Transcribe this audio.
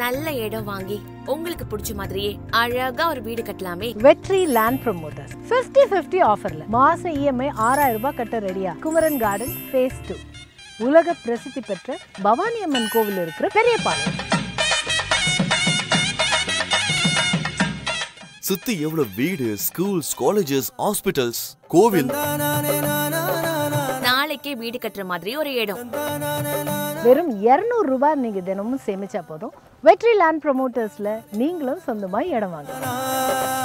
நல்ல இடம் வாங்கி உங்களுக்கு பிடிச்ச மாதிரியே அழகா ஒரு வீடு கட்டலாமே வெற்றி லேண்ட் ப்ரொமோட்டர்ஸ் 50 50 ஆஃபர்ல மாசம் இஎம்ஐ ஆறாயிரம் ரூபாய் கட்ட ரெடியா குமரன் கார்டன் ஃபேஸ் டூ உலக பிரசித்தி பெற்ற பவானி அம்மன் கோவில் இருக்கிற பெரிய பாளையம் சுத்தி எவ்வளவு வீடு ஸ்கூல்ஸ் காலேஜஸ் ஹாஸ்பிட்டல்ஸ் கோவில் நாளைக்கே வீடு கட்டுற மாதிரி ஒரு இடம் வெறும் 200 ரூபாய் நீங்க தினமும் சேமிச்சா போதும் வெற்றி லேண்ட் ப்ரொமோட்டர்ஸ்ல நீங்களும் சொந்தமா இடம் வாங்கலாம்